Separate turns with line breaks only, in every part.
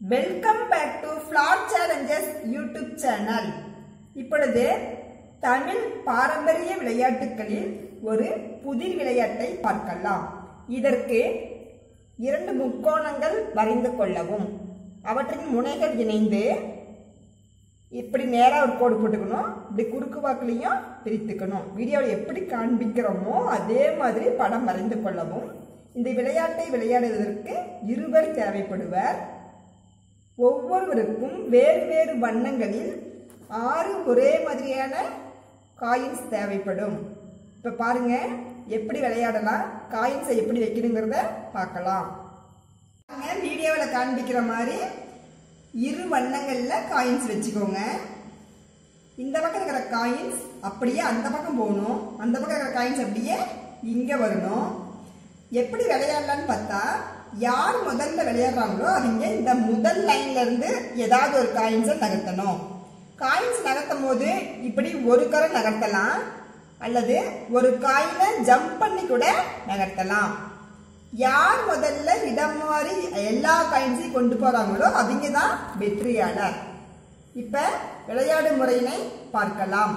welcome back to Flair Challenges YouTube channel இப்பொழுது தமிழ் பாரம்பரிய விளையாட்டுகளில் ஒரு புதிர் விளையாட்டை பார்க்கலாம் இதற்கு இரண்டு முக்கோணங்கள் வரைந்து கொள்ளவும் அவற்றின் முனைகள் இணைந்து இப்படி நேராக ஒரு கோடு போட்டுக்கணும் இப்படி குறுக்கு வாக்குலையும் பிரித்துக்கணும் வீடியோவில் எப்படி காண்பிக்கிறோமோ அதே மாதிரி படம் வரைந்து கொள்ளவும் இந்த விளையாட்டை விளையாடுவதற்கு இருவர் தேவைப்படுவர் ஒவ்வொருவருக்கும் வேறு வேறு வண்ணங்களில் ஆறு ஒரே மாதிரியான காயின்ஸ் தேவைப்படும் இப்போ பாருங்க எப்படி விளையாடலாம் காயின்ஸை எப்படி வைக்கணுங்கிறத பார்க்கலாம் வீடியோவில் காண்பிக்கிற மாதிரி இரு வண்ணங்களில் காயின்ஸ் வச்சுக்கோங்க இந்த பக்கம் இருக்கிற காயின்ஸ் அப்படியே அந்த பக்கம் போகணும் அந்த பக்கம் இருக்கிற காயின்ஸ் அப்படியே இங்கே வரணும் எப்படி விளையாடலான்னு பார்த்தா யார் முதல்ல விளையாடுறாங்களோ அவங்க இந்த முதல் லைன்ல இருந்து ஏதாவது ஒரு காயின்ஸை நகர்த்தணும் காயின்ஸ் நகர்த்தும் போது இப்படி ஒரு கரை நகர்த்தலாம் அல்லது ஒரு காயினை ஜம்ப் பண்ணி கூட நகர்த்தலாம் யார் முதல்ல இடம் மாறி எல்லா காயின்ஸையும் கொண்டு போறாங்களோ அவங்க தான் வெற்றியாளர் இப்ப விளையாடு முறையினை பார்க்கலாம்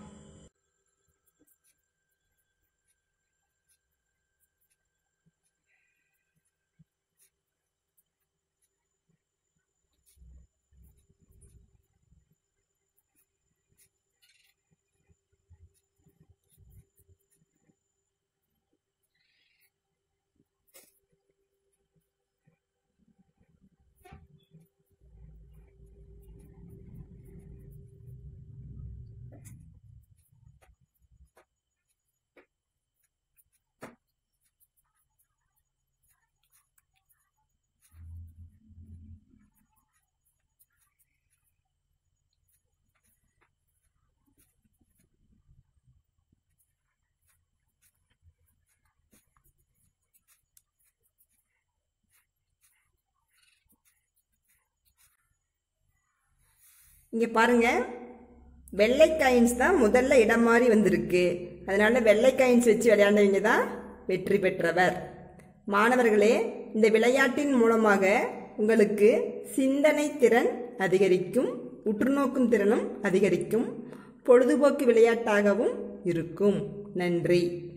இங்கே பாருங்க வெள்ளை காயின்ஸ் தான் முதல்ல இடம் மாறி வந்திருக்கு அதனால வெள்ளை காயின்ஸ் வச்சு விளையாண்டவங்க தான் வெற்றி பெற்றவர் மாணவர்களே இந்த விளையாட்டின் மூலமாக உங்களுக்கு சிந்தனை திறன் அதிகரிக்கும் உற்றுநோக்கும் திறனும் அதிகரிக்கும் பொழுதுபோக்கு விளையாட்டாகவும் இருக்கும் நன்றி